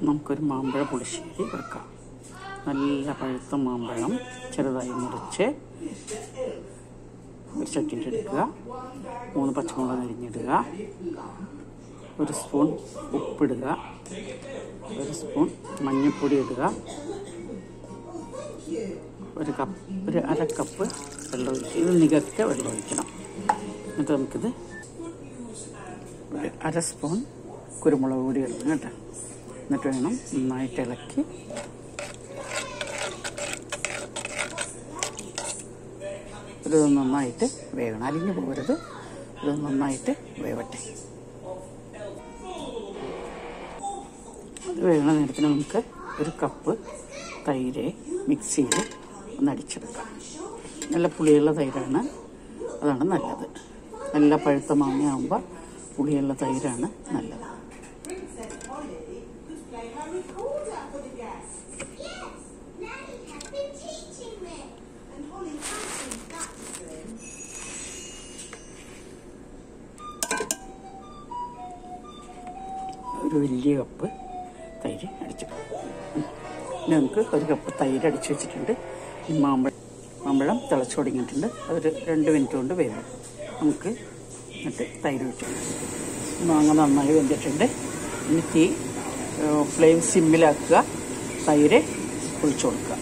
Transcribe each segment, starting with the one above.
നമുക്കൊരു മാമ്പഴ പുളിശ്ശേരി വെക്കാം നല്ല പഴുത്ത മാമ്പഴം ചെറുതായി മുറിച്ച് ഒരു ചട്ടിയിൽ എടുക്കുക മൂന്ന് പച്ചമുളക് അരിഞ്ഞിടുക ഒരു സ്പൂൺ ഉപ്പിടുക ഒരു സ്പൂൺ മഞ്ഞൾപ്പൊടി ഇടുക ഒരു കപ്പ് ഒരു അര കപ്പ് വെള്ളം ഒഴിക്കുക ഇത് നികത്ത വെള്ളം ഒഴിക്കണം എന്നിട്ട് നമുക്കിത് ഒരു അര സ്പൂൺ കുരുമുളക് പൊടി ഇടണം കേട്ടോ എന്നിട്ട് വേണം നന്നായിട്ട് ഇളക്കി ഇത് നന്നായിട്ട് വേവണം അരിഞ്ഞു പോകരുത് ഇത് നന്നായിട്ട് വേവട്ടെ അത് വേവണ നേരത്തിന് നമുക്ക് ഒരു കപ്പ് തൈര് മിക്സിയിൽ ഒന്ന് അടിച്ചെടുക്കാം നല്ല പുളിയുള്ള തൈരാണ് അതാണ് നല്ലത് നല്ല പഴുത്ത മാങ്ങയാകുമ്പോൾ പുളിയുള്ള തൈരാണ് നല്ലത് Nanny has been teaching me. And Holly has been practicing. ഒരു വലിയ കപ്പ് തൈര് അടിച്ചു ഇനി നമുക്ക് ഒരു കപ്പ് തൈര് അടിച്ചു വെച്ചിട്ടുണ്ട് ഈ മാമ്പഴം മാമ്പഴം തിളച്ചു തുടങ്ങിയിട്ടുണ്ട് അതൊരു രണ്ട് മിനിറ്റ് കൊണ്ട് വേവും നമുക്ക് എന്നിട്ട് തൈര് വെച്ചു മാങ്ങ നന്നായി വെന്തിട്ടുണ്ട് ഇനി തീ ഏഹ്, ഫ്ലെയിം സിമ്മിലാക്കുക തൈര് ഒഴിച്ചു കൊടുക്കുക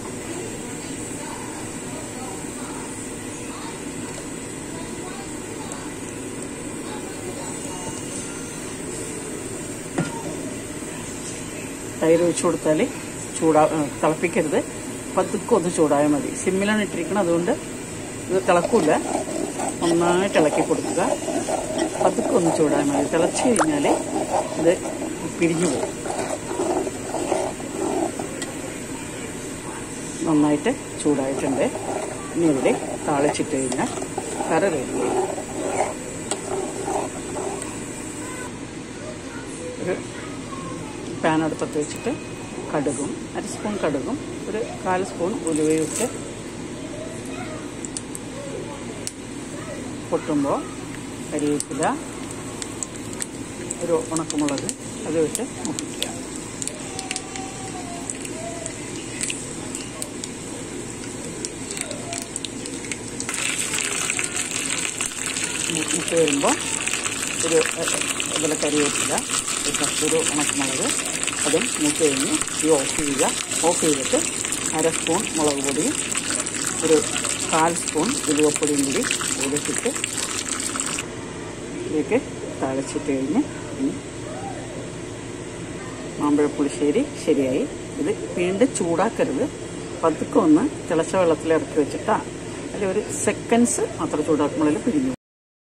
തൈര് ഒഴിച്ചു കൊടുത്താൽ ചൂടാ ഏ, തിളപ്പിക്കരുത് പതുക്കെ ഒന്ന് ചൂടായാൽ മതി സിമ്മിലാണ് ഇട്ടിരിക്കണം അതുകൊണ്ട് ഇത് തിളക്കൂല നന്നായിട്ട് ഇളക്കി കൊടുക്കുക പതുക്കെ ഒന്ന് ചൂടായാൽ മതി തിളച്ച് കഴിഞ്ഞാൽ ഇത് പിരിഞ്ഞു പോകും നന്നായിട്ട് ചൂടായിട്ടുണ്ട് ഇനി ഇവിടെ താളിച്ചിട്ട് കഴിഞ്ഞാൽ കറി റെഡി ഒരു പാൻ അടുപ്പത്ത് വെച്ചിട്ട് കടുകും അര സ്പൂൺ കടുകും ഒരു കാൽ സ്പൂൺ ഉലുവയും ഇട്ട് പൊട്ടുമ്പോൾ കരിവേപ്പില ഒരു ഉണക്കമുളക് അത് ഇട്ട് മുപ്പിക്കുക മുട്ട് വരുമ്പോൾ ഒരു അതുപോലെ കരിവേപ്പില ഒരു കസ്റ്റൂര് ഉണക്കമുളക് അതും മൂത്ത് കഴിഞ്ഞ് ഈ ഓഫ് ചെയ്യുക ഓഫ് ചെയ്തിട്ട് അര സ്പൂൺ മുളക് പൊടിയും ഒരു കാൽ സ്പൂൺ ഉലുവപ്പൊടിയും കൂടി ഒഴിച്ചിട്ട് ഇതിലേക്ക് തളിച്ചിട്ട് കഴിഞ്ഞ് ഇനി മാമ്പഴപ്പുളിശ്ശേരി ശരിയായി ഇത് വീണ്ടും ചൂടാക്കരുത് പതുക്കെ ഒന്ന് തിളച്ച വെള്ളത്തിൽ ഇറക്കി വെച്ചിട്ടാ അതിൽ ഒരു സെക്കൻഡ്സ് മാത്രം ചൂടാക്കുമ്പോഴേ പിരിഞ്ഞു